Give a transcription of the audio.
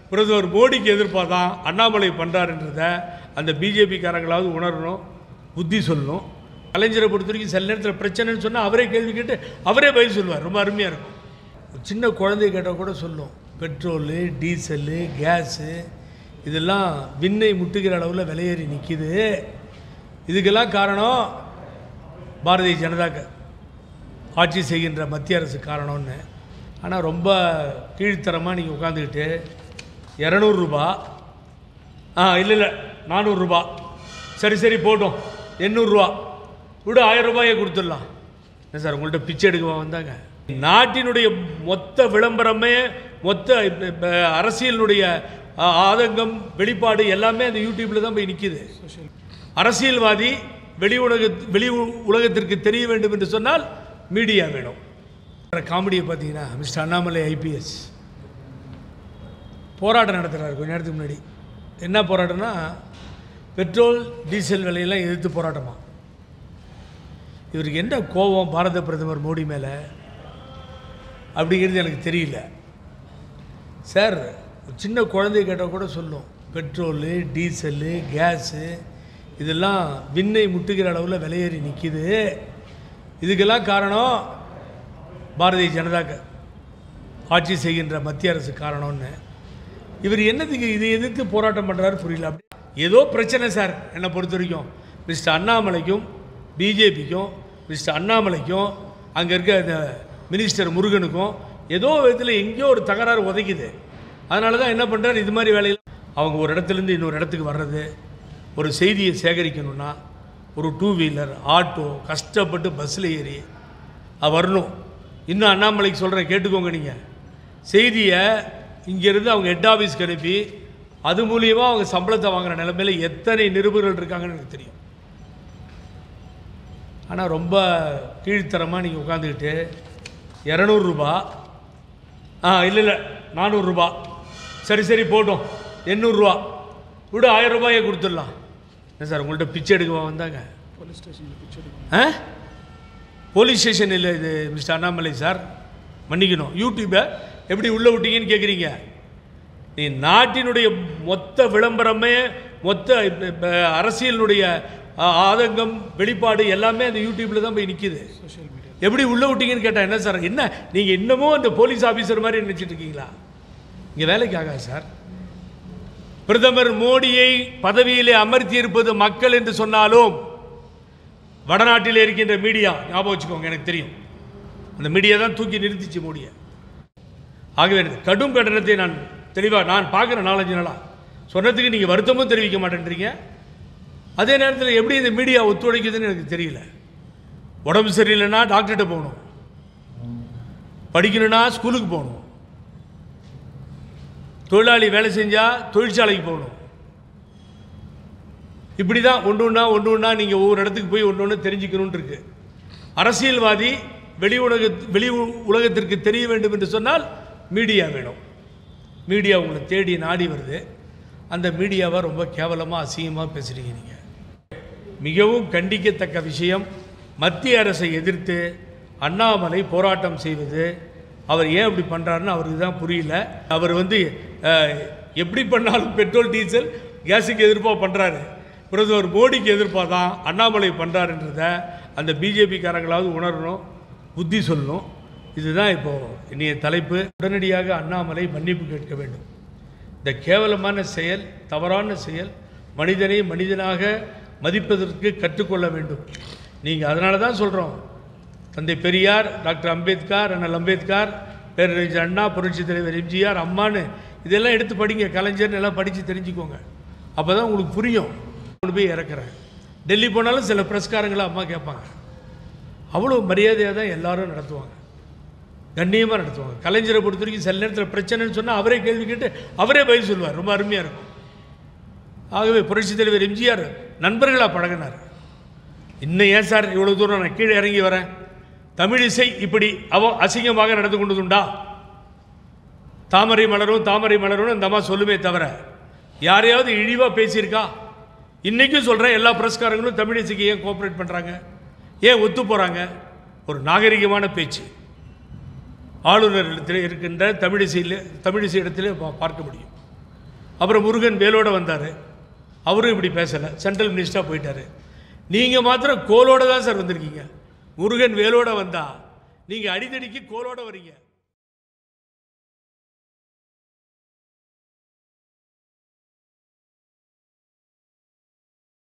பிரதமர் மோடிக்கு எதிர்ப்பாக தான் அண்ணாமலை பண்ணுறாருன்றத அந்த பிஜேபிக்காரங்களாவது உணரணும் புத்தி சொல்லணும் கலைஞரை பொறுத்த வரைக்கும் சில நேரத்தில் பிரச்சனைன்னு சொன்னால் அவரே கேள்வி கேட்டு அவரே பதில் சொல்லுவார் ரொம்ப அருமையாக இருக்கும் ஒரு சின்ன குழந்தை கேட்டால் கூட சொல்லும் பெட்ரோலு டீசலு கேஸு இதெல்லாம் விண்ணை முட்டுகிற அளவில் விலையேறி நிற்கிது இதுக்கெல்லாம் காரணம் பாரதிய ஜனதா க- ஆட்சி செய்கின்ற மத்திய அரசு காரணம்னு ஆனால் ரொம்ப கீழ்த்தரமாக நீங்கள் உட்காந்துக்கிட்டு இரநூறுபா ஆ இல்லை இல்லை நானூறுரூபா சரி சரி போட்டோம் எண்ணூறுரூவா விட ஆயிரம் ரூபாயை கொடுத்துடலாம் என்ன சார் உங்கள்கிட்ட பிச்சை எடுக்கவா வந்தாங்க நாட்டினுடைய மொத்த விளம்பரமே மொத்த இப்ப- இப்ப அரசியலினுடைய ஆ, ஆதங்கம் வெளிப்பாடு எல்லாமே அந்த யூடியூப்பில் தான் போய் நிற்கிது அரசியல்வாதி வெளி உலக வெளி உ- உலகத்திற்கு தெரிய வேண்டும் என்று சொன்னால் மீடியா வேணும் காமெடியை பார்த்தீங்கன்னா மிஸ்டர் அண்ணாமலை ஐபிஎஸ் போராட்டம் நடத்துகிறாரு கொஞ்ச நேரத்துக்கு முன்னாடி என்ன போராட்டம்னா பெட்ரோல் டீசல் விலையெல்லாம் எதிர்த்து போராட்டமா இவருக்கு என்ன கோபம் பாரத பிரதமர் மோடி மேலே அப்படிங்கிறது எனக்கு தெரியல சார் ஒரு சின்ன குழந்தை கேட்டால் கூட சொல்லும் பெட்ரோலு டீசலு கேஸு இதெல்லாம் விண்ணை முட்டுகிற அளவில் விலையேறி நிற்கிது இதுக்கெல்லாம் காரணம் பாரதிய ஜனதா க- ஆட்சி செய்கின்ற மத்திய அரசு காரணம்னு இவர் என்னத்துக்கு இதை எதிர்த்து போராட்டம் பண்ணுறாரு புரியல அப்படி ஏதோ பிரச்சனை சார் என்னை பொறுத்த வரைக்கும் மிஸ்டர் அண்ணாமலைக்கும் பிஜேபிக்கும் மிஸ்டர் அண்ணாமலைக்கும் அங்கே இருக்க இந்த மினிஸ்டர் முருகனுக்கும் ஏதோ விதத்தில் எங்கேயோ ஒரு தகராறு உதைக்குது அதனால தான் என்ன பண்ணுறாரு இது மாதிரி வேலையில் அவங்க ஒரு இடத்துலேருந்து இன்னொரு இடத்துக்கு வர்றது ஒரு செய்தியை சேகரிக்கணும்னா ஒரு டூ வீலர் ஆட்டோ கஷ்டப்பட்டு பஸ்ஸில் ஏறி அது வரணும் இன்னும் அண்ணாமலைக்கு சொல்கிறேன் கேட்டுக்கோங்க நீங்கள் செய்தியை இங்கேருந்து அவங்க ஹெட் ஆஃபீஸ்க்கு அனுப்பி அது மூலியமாக அவங்க சம்பளத்தை வாங்குற நிலைமையில எத்தனை நிருபர்கள் இருக்காங்கன்னு எனக்கு தெரியும் ஆனால் ரொம்ப கீழ்த்தரமாக நீங்கள் உட்காந்துக்கிட்டு இரநூறுபா ஆ இல்லை இல்லை நானூறுரூபா சரி சரி போட்டோம் எண்ணூறுரூவா விட ஆயிரம் ரூபாயை கொடுத்துடலாம் என்ன சார் உங்கள்கிட்ட பிச்சை எடுக்கவா வந்தாங்க ஆ போலீஸ் ஸ்டேஷன் இல்லை இது மிஸ்டர் அண்ணாமலை சார் மன்னிக்கணும் யூடியூப்பை எப்படி உள்ளே விட்டீங்கன்னு கேட்குறீங்க நீ நாட்டினுடைய மொத்த விளம்பரமே மொத்த இப்ப- இப்ப அரசியலினுடைய ஆ, ஆதங்கம் வெளிப்பாடு எல்லாமே அந்த யூடியூப்பில் தான் போய் நிற்கிது எப்படி உள்ளே விட்டீங்கன்னு கேட்டால் என்ன சார் என்ன நீங்கள் இன்னமும் அந்த போலீஸ் ஆஃபீஸர் மாதிரி நினச்சிட்டு இருக்கீங்களா இங்கே வேலைக்கு ஆகாது சார் பிரதமர் மோடியை பதவியிலே அமர்த்தி இருப்பது மக்கள் என்று சொன்னாலும் வடநாட்டில் இருக்கின்ற மீடியா ஞாபகம் வச்சுக்கோங்க எனக்கு தெரியும் அந்த மீடியா தான் தூக்கி நிறுத்திச்சு மோடியை ஆகவே எனக்கு கடும் கண்டனத்தை நான் தெளிவாக நான் பார்க்குறேன் நாலஞ்சு நாளாக சொன்னதுக்கு நீங்கள் வருத்தமும் தெரிவிக்க மாட்டேன்றீங்க அதே நேரத்தில் எப்படி இந்த மீடியா ஒத்துழைக்குதுன்னு எனக்கு தெரியல உடம்பு சரியில்லைன்னா டாக்டர்கிட்ட போகணும் படிக்கணும்னா ஸ்கூலுக்கு போகணும் தொழிலாளி வேலை செஞ்சால் தொழிற்சாலைக்கு போகணும் இப்படி தான் ஒன்று ஒன்றா ஒன்று ஒன்றா நீங்கள் ஒவ்வொரு இடத்துக்கு போய் ஒன்று ஒன்று தெரிஞ்சுக்கணும்னு இருக்கு அரசியல்வாதி வெளி உலக வெளி உ- உலகத்திற்கு தெரிய வேண்டும் என்று சொன்னால் மீடியா வேணும் மீடியா உங்களை தேடி நாடி வருது அந்த மீடியாவை ரொம்ப கேவலமாக அசிங்கமாக பேசுகிறீங்க நீங்கள் மிகவும் கண்டிக்கத்தக்க விஷயம் மத்திய அரசை எதிர்த்து அண்ணாமலை போராட்டம் செய்வது அவர் ஏன் அப்படி பண்ணுறாருன்னு அவருக்கு தான் புரியல அவர் வந்து அஹ், எப்படி பண்ணாலும் பெட்ரோல் டீசல் கேஸுக்கு எதிர்ப்பாக பண்ணுறாரு பிரதமர் மோடிக்கு எதிர்ப்பாக தான் அண்ணாமலை பண்ணுறாருன்றத அந்த பிஜேபிக்காரங்களாவது உணரணும் புத்தி சொல்லணும் இதுதான் இப்போது இன்றைய தலைப்பு உடனடியாக அண்ணாமலை மன்னிப்பு கேட்க வேண்டும் இந்த கேவலமான செயல் தவறான செயல் மனிதனை மனிதனாக மதிப்பதற்கு கற்றுக்கொள்ள வேண்டும் நீங்கள் அதனால தான் சொல்கிறோம் தந்தை பெரியார் டாக்டர் அம்பேத்கர் அண்ணல் அம்பேத்கர் பேரறிஞர் அண்ணா புரட்சித் தலைவர் எம்ஜிஆர் அம்மான்னு இதெல்லாம் எடுத்து படிங்க கலைஞர்னு எல்லாம் படித்து தெரிஞ்சுக்கோங்க அப்போ தான் உங்களுக்கு புரியும் கொண்டு போய் இறக்குறேன் டெல்லி போனாலும் சில பிரஸ்காரங்களை அம்மா கேட்பாங்க அவ்வளோ மரியாதையாக தான் எல்லாரும் நடத்துவாங்க கண்ணியமாக நடத்துவாங்க கலைஞரை பொறுத்த வரைக்கும் சில நேரத்தில் பிரச்சனைன்னு சொன்னால் அவரே கேள்வி கேட்டு அவரே பதில் சொல்லுவார் ரொம்ப அருமையாக இருக்கும் ஆகவே புரட்சித் தலைவர் எம்ஜிஆர் நண்பர்களாக பழகினார் இன்னும் ஏன் சார் இவ்வளோ தூரம் நான் கீழே இறங்கி வரேன் தமிழிசை இப்படி அவ அசிங்கமாக நடந்து கொண்டதுண்டா தாமரை மலரும் தாமரை மலரும் இந்த அம்மா சொல்லுமே தவிர யாரையாவது இழிவாக பேசியிருக்கா இன்றைக்கும் சொல்கிறேன் எல்லா புரஸ்காரங்களும் தமிழிசைக்கு ஏன் கோஆப்ரேட் பண்ணுறாங்க ஏன் ஒத்து போகிறாங்க ஒரு நாகரிகமான பேச்சு ஆளுநர் இடத்துல இருக்கின்ற தமிழிசையில் தமிழிசை இடத்துல பா- பார்க்க முடியும் அப்புறம் முருகன் வேலோட வந்தார் அவரும் இப்படி பேசலை சென்ட்ரல் மினிஸ்டராக போயிட்டாரு நீங்கள் மாத்திரம் கோலோட தான் சார் வந்திருக்கீங்க முருகன் வேலோட வந்தா நீங்கள் அடிதடிக்கு கோலோட வரீங்க